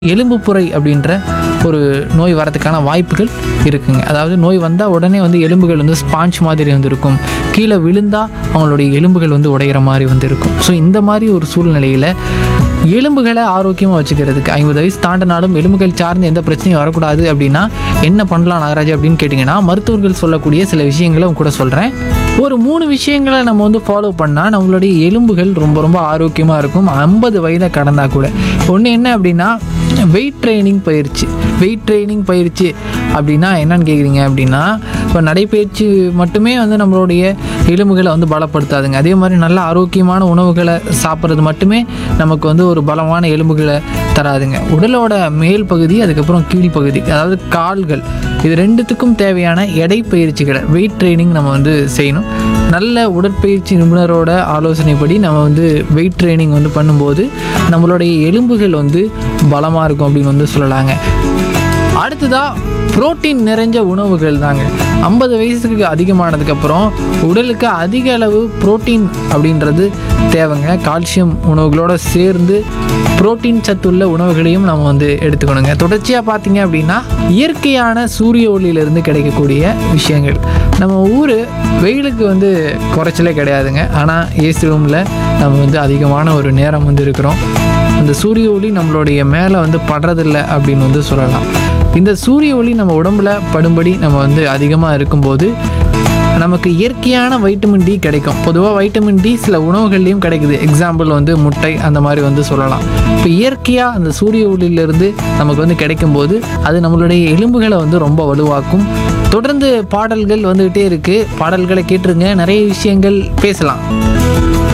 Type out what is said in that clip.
எலும்புப்புரை அப்படின்ற ஒரு நோய் வரதுக்கான வாய்ப்புகள் இருக்குங்க அதாவது நோய் வந்தால் உடனே வந்து எலும்புகள் வந்து ஸ்பாஞ்ச் மாதிரி வந்து இருக்கும் கீழே விழுந்தா அவங்களுடைய எலும்புகள் வந்து உடையிற மாதிரி வந்து இருக்கும் ஸோ இந்த மாதிரி ஒரு சூழ்நிலையில் எலும்புகளை ஆரோக்கியமாக வச்சுக்கிறதுக்கு ஐம்பது வயசு தாண்டினாலும் எலும்புகள் சார்ந்து எந்த பிரச்சனையும் வரக்கூடாது அப்படின்னா என்ன பண்ணலாம் நாகராஜ் அப்படின்னு கேட்டிங்கன்னா மருத்துவர்கள் சொல்லக்கூடிய சில விஷயங்களை உங்க கூட சொல்கிறேன் ஒரு மூணு விஷயங்களை நம்ம வந்து ஃபாலோ பண்ணால் நம்மளுடைய எலும்புகள் ரொம்ப ரொம்ப ஆரோக்கியமாக இருக்கும் ஐம்பது வயதை கடந்தா கூட ஒன்று என்ன அப்படின்னா வெயிட் ட்ரைனிங் பயிற்சி வெயிட் ட்ரைனிங் பயிற்சி அப்படின்னா என்னன்னு கேட்குறீங்க அப்படின்னா இப்போ நடைப்பயிற்சி மட்டுமே வந்து நம்மளுடைய எலும்புகளை வந்து பலப்படுத்தாதுங்க அதே மாதிரி நல்ல ஆரோக்கியமான உணவுகளை சாப்பிட்றது மட்டுமே நமக்கு வந்து ஒரு பலமான எலும்புகளை தராதுங்க உடலோட மேல் பகுதி அதுக்கப்புறம் கீழ்ப்பகுதி அதாவது கால்கள் இது ரெண்டுத்துக்கும் தேவையான எடை பயிற்சிகளை வெயிட் ட்ரைனிங் நம்ம வந்து செய்யணும் நல்ல உடற்பயிற்சி நிபுணரோட ஆலோசனைப்படி நம்ம வந்து வெயிட் ட்ரைனிங் வந்து பண்ணும்போது நம்மளுடைய எலும்புகள் வந்து பலமாக இருக்கும் அப்படின்னு வந்து சொல்லலாங்க அடுத்ததாக புரோட்டீன் நிறைஞ்ச உணவுகள் தாங்க ஐம்பது வயசுக்கு அதிகமானதுக்கப்புறம் உடலுக்கு அதிக அளவு புரோட்டீன் அப்படின்றது தேவைங்க கால்சியம் உணவுகளோட சேர்ந்து புரோட்டீன் சத்துள்ள உணவுகளையும் நம்ம வந்து எடுத்துக்கணுங்க தொடர்ச்சியாக பார்த்தீங்க அப்படின்னா இயற்கையான சூரிய ஒளியிலிருந்து கிடைக்கக்கூடிய விஷயங்கள் நம்ம ஊர் வெயிலுக்கு வந்து குறைச்சலே கிடையாதுங்க ஆனால் ஏசி ரூமில் நம்ம வந்து அதிகமான ஒரு நேரம் வந்து இருக்கிறோம் அந்த சூரிய ஒளி நம்மளுடைய மேலே வந்து படுறதில்ல அப்படின்னு வந்து சொல்லலாம் இந்த சூரிய ஒளி நம்ம உடம்புல படும்படி நம்ம வந்து அதிகமாக இருக்கும்போது நமக்கு இயற்கையான வைட்டமின் டி கிடைக்கும் பொதுவாக வைட்டமின் டி சில உணவுகள்லையும் கிடைக்குது எக்ஸாம்பிள் வந்து முட்டை அந்த மாதிரி வந்து சொல்லலாம் இப்போ இயற்கையாக அந்த சூரிய ஒளியிலிருந்து நமக்கு வந்து கிடைக்கும்போது அது நம்மளுடைய எலும்புகளை வந்து ரொம்ப வலுவாக்கும் தொடர்ந்து பாடல்கள் வந்துகிட்டே இருக்குது பாடல்களை கேட்டுருங்க நிறைய விஷயங்கள் பேசலாம்